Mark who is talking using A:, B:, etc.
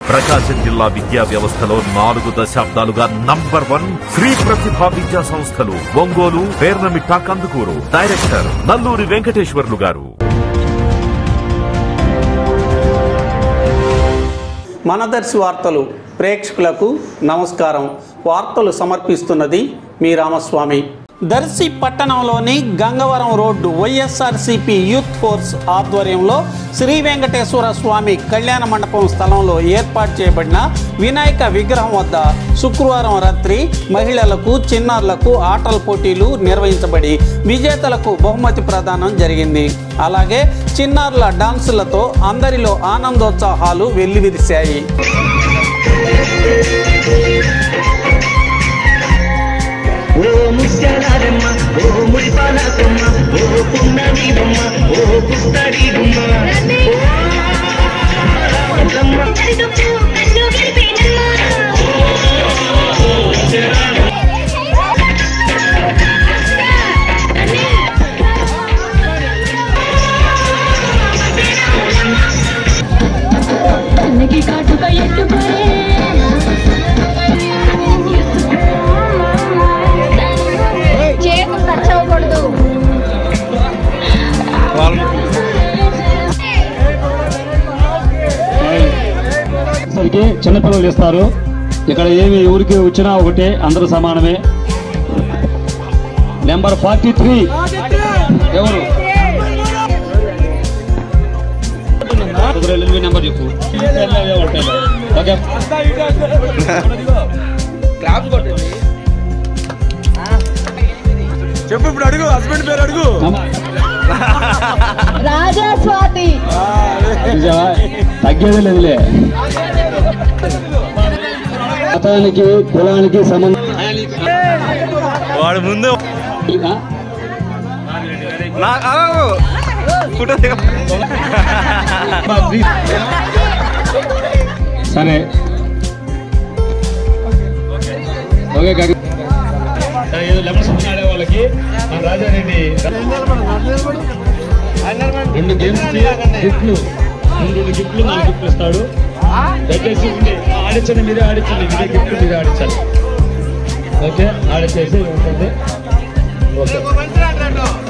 A: ప్రకాశం జిల్లా విద్యా వ్యవస్థలో నాలుగు దశాబ్దాలుగా నంబర్ వన్ శ్రీ ప్రతిభా విద్యా సంస్థలు ఒంగోలు పేర్నమిట్ట కందుకూరు డైరెక్టర్ నల్లూరి వెంకటేశ్వర్లు గారు
B: మనదర్శి వార్తలు ప్రేక్షకులకు నమస్కారం వార్తలు సమర్పిస్తున్నది మీ రామస్వామి దర్శి పట్టణంలోని Gangavaram road YSRCP youth force ఆధ్వర్యంలో శ్రీ వెంకటేశ్వర స్వామి కళ్యాణ మండపం స్థలంలో ఏర్పాటు చేయబడిన వినాయక విగ్రహం వద్ద శుక్రవారం రాత్రి మహిళలకు చిన్నారులకు ఆటల పోటీలు నిర్వహించబడి విజేతలకు బహుమతి ప్రదానం జరిగింది అలాగే చిన్నారుల డాన్సులతో అందరిలో ఆనందోత్సాహాలు వెల్లివిరిశాయి
C: ఓ ముత్యాలమ్మ ఓ మురిపాలకమ్మ ఓ పున్నమి బొమ్మ ఓ పుస్తడి బొమ్మ
D: అన్నకి కాటుక ఎట్టుకోరే చేతి ఖర్చు అవ్వకూడదు
E: సరికి చిన్నపిల్లలు ఇస్తారు ఇక్కడ ఏమి ఊరికి వచ్చినా ఒకటే అందరూ సమానమే నెంబర్ ఫార్టీ త్రీ ఎవరు నెంబర్ చెప్పు ఓకే
F: చెప్పు ఇప్పుడు అడుగు హస్బెండ్ పేరు అడుగు
E: అమ్మా,
D: రాజా స్వాతి
E: చూసావా? తగ్గేదే లేదులే మతానికి కులానికి సంబంధం
F: వాడు ముందు
E: ఆ?
F: నా ఆగు. ఫోటో దిగ
E: సరే ఓకే కాకి సరే ఏదో లెమన్ స్పూన్ ఆడే వాళ్ళకి మన రాజారెడ్డి రెండు గేమ్స్ కి గిఫ్ట్లు రెండు రెండు గిఫ్ట్లు నాలుగు గిఫ్ట్లు ఇస్తాడు దయచేసి ఉండి ఆడించండి మీరే ఆడించండి మీరే గిఫ్ట్లు మీరే ఆడించాలి ఓకే ఆడించేసి ఉంటుంది ఓకే